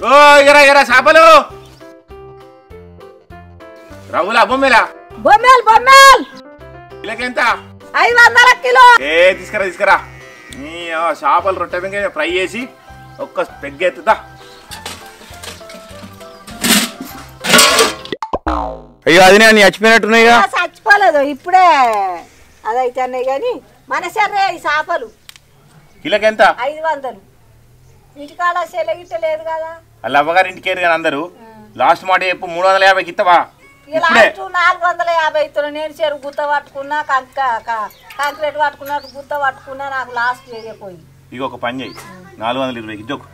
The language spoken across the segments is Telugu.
ఓ ఎరా ఎరా చేపలు రవ్వులా బొమ్మెలా బొమ్మేలు బొమ్మేలు కిలోకెంత ఐదు వందల కిలో ఏ తీసుకురా తీసుకురా నీ ఆ చేపలు రొట్టె వెంక ఫ్రై చేసి ఒక్క పెగ్గెత్తుతా అయ్యో అది నేను చచ్చిపోయినట్టున్నాయిగా ఆ, చచ్చిపోలేదు ఇప్పుడే అదైతే అన్నాయి కానీ మన సరే ఈ చేపలు కిలోకెంత ఐదు వందలు ఇంటికాడ సెలగిట్ట లేదు కదా వాళ్ళ అవ్వగారి ఇంటికి ఏరు కానీ అందరూ లాస్ట్ మాట చెప్పు మూడు వందల యాభైకి ఇస్తావా ఇక ఇప్పుడే లాస్ట్ నాలుగు వందల యాభై ఇస్తున్నాను నేను చెరువు గుత్త పట్టుకున్నా కంక క- కాంక్రీట్ పట్టుకున్నట్టు గుత్త పట్టుకున్నా నాకు లాస్ట్ చేయకపోయి ఇక ఒక పని చేయి నాలుగు వందల ఇరవైకి ఇద్దొక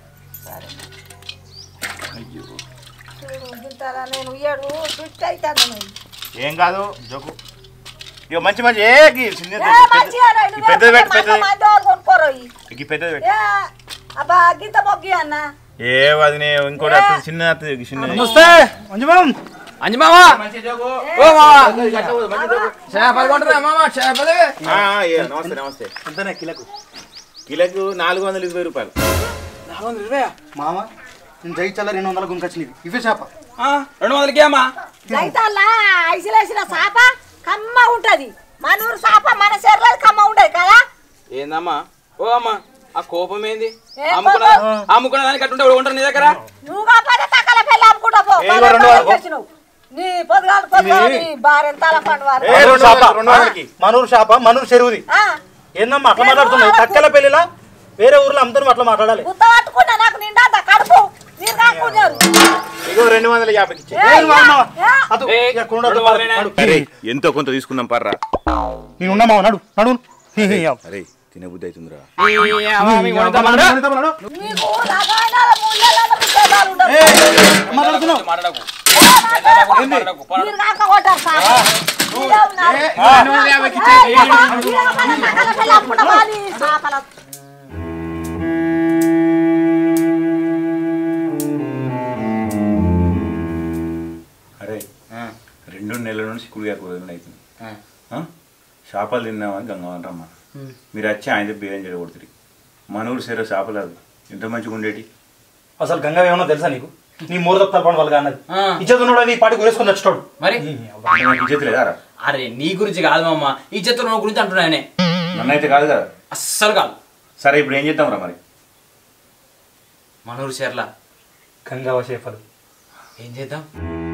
అయ్యో చూడు గింతలా నేను ఏడు ఫిట్ అవుతాను నేను. ఏం కాదు జోకు ఇక మంచి మంచి ఏ గి చిన్నది ఏ మంచిగా రా, ఈ నువ్వు పెద్దది పెట్టు మంచి పెద్దది మంది వాళ్ళు కొనుక్కోరు ఇవి. ఈ పెద్దది పెట్టు ఏ అబ్బా గింత మొగ్గి అన్న ఏ వదినే ఇంకోటి వస్తుంది చిన్న వస్తుంది చిన్న నమస్తే మంజుమాం అంజి మామ మంచి జోకు ఓ మామ మంచి జోకు. చేపలు కొంటారా మామ చేపలు ఆ, ఏ, నమస్తే నమస్తే ఎంతనే కిలకు కిలోకు నాలుగు వందల ఇరవై రూపాయలు నాలుగు వందలు ఇరవై మామ నేను జైచల్ల రెండు వందల గుంకొచ్చినవి ఇవే చేప రెండు వందలకి అమ్మా రైతల్లా ఐసులేసిన చేప కమ్మ ఉంటది మనూరు చేప మన చెర్ల కమ్మ ఉండదు కదా ఏందమ్మా ఓ అమ్మా ఆ కోపం ఏంది ఏ అమ్ముకున్న కోపం? అమ్ముకున్న దానికి అట్టుంటే ఉంటారు నీ దగ్గర నువ్వు కాకపోతే తక్కల పెళ్ళి అమ్ముకుంటా పో ఏ, మళ్ళా రెండు నువ్వు చేసినావు. నీ పొద్దుగాలు పొద్దుగాలు నీ భార్య తల పండు వారు ఏ, రెండు వందలకి, రెండు వందలకి. మనూరు చేప మనూరు చెరువుది ఆ, ఏందమ్మా అట్లా మాట్లాడుతున్నావు తక్కల పెళ్లిలా వేరే ఊర్లో అమ్ముతాను అట్లా మాట్లాడాలి గుత్త పట్టుకున్నా నాకు నిండా అంత కడుపు మీరు కాకున్నారు ఇగో రెండు వందల యాభైకి ఇచ్చే ఏ, ఏం మామ? ఏ, అటు, ఏ, ఇక కుండ రెండు అటు, వందలేనా? నడు. అరే ఎంతో కొంత తీసుకుందాం పర్రా నేను ఉన్నా మామ నడు నడు అరే తినబుద్ధి అవుతుందిరా ఈ అమ్మ మీకు వండుతామన్నా? నీకు రసాయనాల మూల్యాల విషయాలు ఉండవు. మాట్లాడుతున్నావు మాట్లాడకు. ఏ, మాట్లాడకు. పో. మీరు కాక కొట్టారు సార్. మీరే ఉన్నారు. రెండు వందల యాభైకి ఇచ్చే ఏ, మీరే మన తక్కల పెళ్ళి అమ్ముకుంటా పో, నీ చేపల అరే రెండు నెలల నుంచి చిక్కుడుగా కూర అవుతుంది ఆ? చేపలు తిన్నామని గంగవన్ రమ్మ మీరు వచ్చి ఆయన బియ్యం చేయకూడదు మన ఊరు సరే చేపలు అది ఎంత మంచిగా ఉండేటి అసలు గంగా ఏమన్నా తెలుసా నీకు నీ మూడు తప్పాలు పని వాళ్ళు అన్నది ఆ. ఇచ్చేతున్నాడు అది పాటి గురేసుకొని వచ్చాడు మరి ఇచ్చేది లేదా రా అరే నీ గురించి కాదు మామ ఈ చిత్రం గురించి అంటున్నాయనే నన్నైతే కాదు కదా అస్సలు కాదు సరే ఇప్పుడు ఏం చేద్దాం రా మరి మనూరు చీరల గంగావ చేపలు ఏం చేద్దాం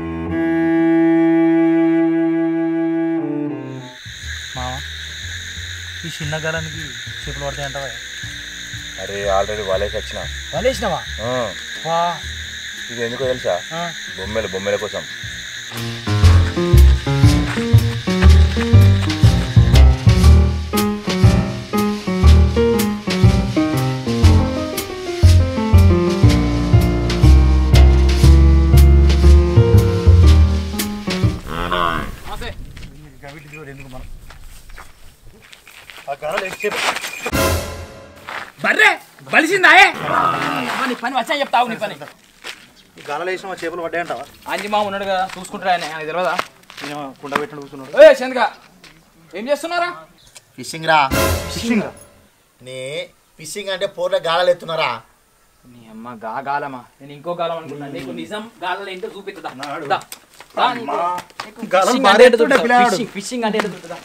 మామ ఈ చిన్న గాలానికి చేపలు పడతాయి అంటావా అరే ఆల్రెడీ వాళ్ళకి వచ్చిన వాళ్ళేసినావా వా ఇది ఎందుకో తెలుసా బొమ్మెల బొమ్మెల కోసం ఎందుకు మనం ఆ గాలాలు ఎక్కి చేప బర్రే బలిసిందాయే నీ పని వచ్చా చెప్తావు నీ పని ఈ గాలాలు వేసిన చేపలు పడ్డాయంటావా అంజి మామ ఉన్నాడు కదా చూసుకుంటారా ఆయన ఆయనకి తెలియదా నేను కుండ పెట్టిన కూర్చున్నాడు ఏ చంద్గా ఏం చేస్తున్నారా ఫిషింగ్ రా ఫిషింగ్ నీ ఫిషింగ్ అంటే పోర్ల గాలాలు ఎత్తున్నారా నీ అమ్మ గా గాలమా నేను ఇంకో గాలం అనుకున్నా నీకు నిజం గాలలో ఏంటో చూపిస్తుందా దా. దా, నీకు- నీకు గాలం ఫిషింగ్ బాగా అంటే ఏంటో ఎత్తుండే చూపిస్తా. పిల్లాడు. ఫిషింగ్ ఫిషింగ్ అంటే ఏంటో చూపిస్తా.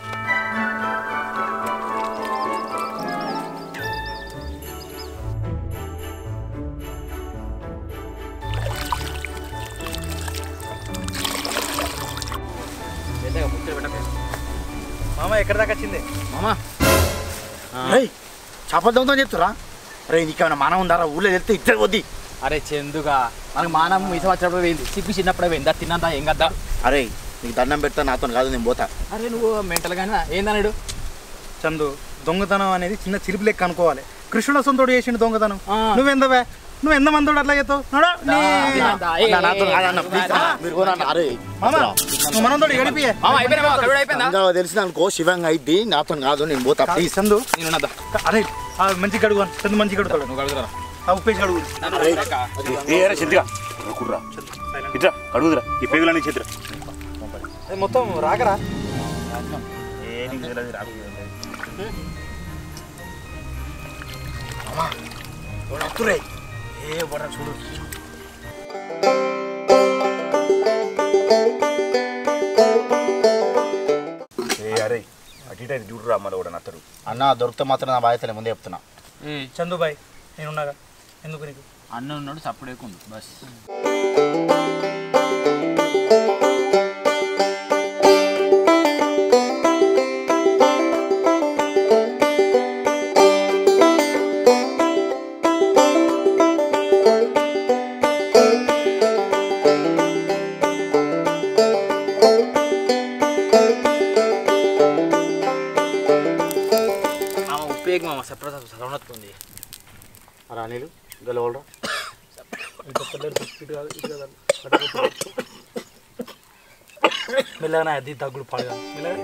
పెద్దగా ముచ్చట పెట్టకే. మామ ఎక్కడి దాకా వచ్చింది మామా రేయ్ చేపలు దొంగతనం చెప్తురా రే నీకేమైనా మానం ఉందారా ఊళ్ళో వెళ్తే ఇద్దరు వద్ది అరే చందుగా మనకు మానం మీసం వచ్చినప్పుడు పోయింది సిగ్గు చిన్నప్పుడే పోయింది అది తిన్నంత ఏం కదా అరే నీకు దండం పెడతా నాతో కాదు నేను పోతా అరే నువ్వు మెంటల్ గానే ఏందన్నాడు చందు దొంగతనం అనేది చిన్న చిరుపు లెక్క అనుకోవాలి కృష్ణుడు సొంతోడు చేసిండు దొంగతనం ఆ. నువ్వెందవే నువ్వు ఎంత మందోడు అట్లా చేస్తావు నడు. నీ- అన్నా, నాతో కాదన్న ప్లీజ్ అన్న మీరు కూడా అన్న అరే మామ నువ్వు మనతోడు ఏడిపియే మామ అయిపోయినా మామ కరుడు అయిపోయిందా ఇంకా తెలిసిన అనుకో శివంగా అయింది నాతో కాదు నేను పోతా ఈ ప్లీజ్ చందు నేను ఉన్నదా అరే ఆ మంచి గడుగు అని. చందు మంచి గడుగుతాడు నువ్వు కడుగురా ఆ ఉప్పేసి గడుగు ఏ చింతగా కుర్రా ఇట్రా అడుగుదురా ఈ పేగులన్నీ చేతురా అది మొత్తం రాకరా ఏ నీకు తెలియదు రాదు రే ఏ బొర్ర చూడు ఏ అరే అటు ఇటు అయితే చూడురా మళ్ళీ కూడా నత్తరు అన్న దొరికితే మాత్రం నా బాధ్యతలే ముందే చెప్తున్నా చందుబాయ్ నేనున్నాగా ఎందుకు నీకు అన్న ఉన్నాడు సప్పుడేకుండు బస్ మామ ఉపయోగ మామ సప్రద సరవనత్తుంది అరే అనిలు గెలవడరా మెల్లగా అది తగ్గుడు పడగా మెల్లగా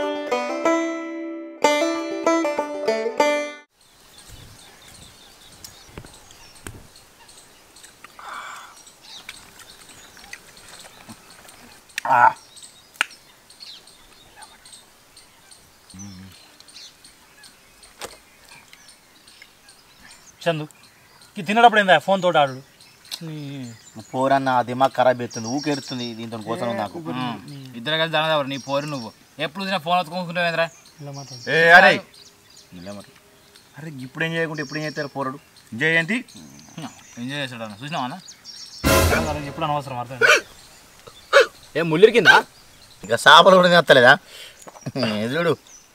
చందు ఇది తినేటప్పుడు ఏందా ఫోన్ తోటి ఆడు పోరన్న ఆ దిమాగ్ ఖరాబ్ అవుతుంది ఊకెరుతుంది దీంతో కోసం నాకు ఇద్దరు కలిసి దానదావరు నీ పోరు నువ్వు ఎప్పుడు తిన ఫోన్ ఎత్తుకుంటున్నావేంద్రా ఇలా మాట్లాడు ఏ అరే ఇలా మరి అరే ఇప్పుడు ఏం చేయకుంటే ఎప్పుడు ఏం చేస్తారు పోరడు జయంతి ఎంజాయ్ చేస్తాడు అన్న చూసినావా అన్న వాళ్ళకి ఎప్పుడు అనవసరం అర్థం ఏ ముల్లిరి కింద ఇక చేపలు కూడా తినత్తలేదా ఏ చూడు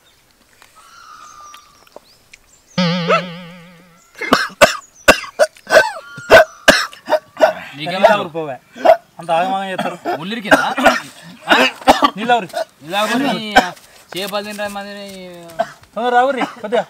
నీకేమో పోవే అంత ఆగమాగం చేస్తారు ముల్లిరి కింద నీళ్ళవరి ఇలా చేపలు తింటా మందిని రావురి కొద్దిగా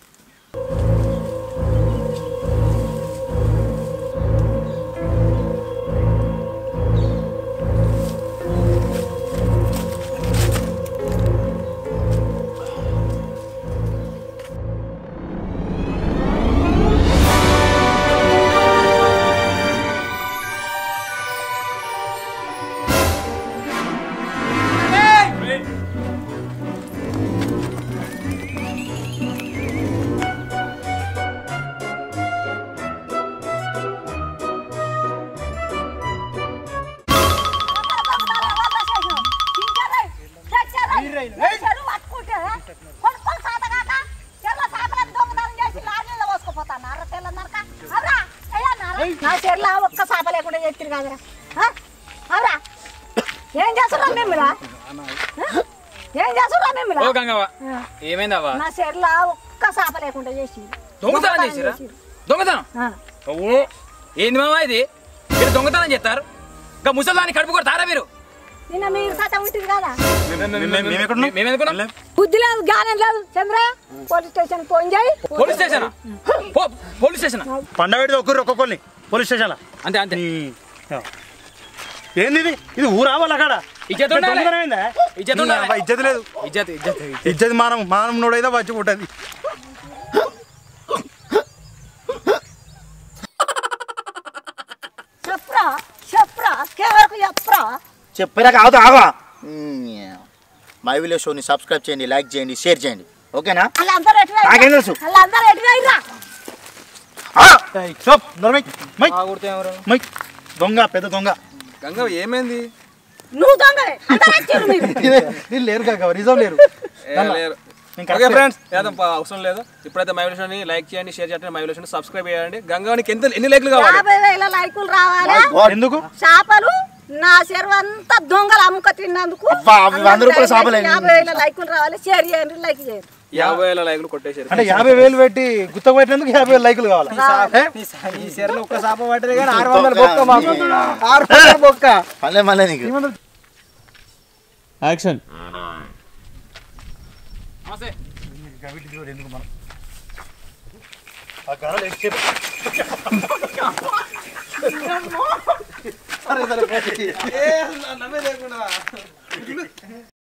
నా చెర్ల ఒక్క చేప లేకుండా చెప్తారు కదరా ఆ? అవురా ఏం చేస్తున్నా మిమ్మల్ని ఏం చేస్తున్నా ఓ మిమ్మల్ని గంగవ్వ ఏమైందవ్వ నా చెర్ల ఒక్క చేప లేకుండా చేసి దొంగతనం చేసిరా దొంగతనం ఓ ఏంది మావా ఇది మీరు దొంగతనం చేస్తారు ఇంకా ముసలాన్ని కడుపు కొడతారా మీరు నిన్న మీరు సత ఉంటుంది కదా మేమెందుకున్నాం బుద్ధి లేదు జ్ఞానం లేదు చంద్ర పోలీస్ స్టేషన్ ఫోన్ చేయి పోలీస్ స్టేషన్ పోలీస్ స్టేషన్ పండబెడితే ఒక్కరు ఒక్కొక్కరిని పోలీస్ స్టేషన్లో అంతే అంతే ఏంది ఇది ఇది ఊరావాలి అక్కడ ఇజ్జత్ ఉండాలి. దొంగతనం ఏందా? ఇజ్జత్ ఉండాలి. ఈ అబ్బా, ఇజ్జత్ లేదు ఇజ్జత్ ఇజ్జత్ ఇజ్జత్ మానం మానం నోడైతే వచ్చి పుట్టది చెప్పురా చెప్పురా కేవరకు చెప్పురా చెప్పారా కాదు ఆగా మై విలేజ్ షోని సబ్స్క్రైబ్ చేయండి లైక్ చేయండి షేర్ చేయండి ఓకేనా వాళ్ళందరూ ఎటు నాకేం తెలుసు? వాళ్ళందరూ ఎటు పోయిర్రా? చోప్ నోర్మై మై కొడితే ఎవరు మై దొంగ పెద్ద దొంగ గంగ ఏమైంది నువ్వు దొంగలే అందరూ వచ్చిర్రు మీరు నేను లేరు కాక రిజర్వ్ లేరు ఏ నల్ల. లేరు. నేను ఓకే కరెక్టే. ఫ్రెండ్స్ ఏదో ప- అవసరం లేదు ఇప్పుడైతే మై విలేషన్ లైక్ చేయండి షేర్ చేయండి మై విలేషన్ సబ్స్క్రైబ్ చేయండి గంగానికి ఎంత ఎన్ని లైక్లు కావాలి యాభై వేల లైకులు రావాలా ఎందుకు చేపలు నా చెరువు అంతా దొంగలు అమ్ముక తిన్నందుకు అబ్బా, అవి వంద రూపాయల చేపలే. యాభై వేల లైకులు రావాలి షేర్ చేయండి లైక్ చేయండి యాభై వేల లైక్లు కొట్టేశారు అంటే యాభై వేలు పెట్టి గుత్త పెట్టినందుకు యాభై వేలు లైకులు కావాలి ఏ? మళ్ళీ మళ్ళీ నీకు యాక్షన్ నమస్తే ఆ గరలు ఎక్కి- నవ్వే లేకుండా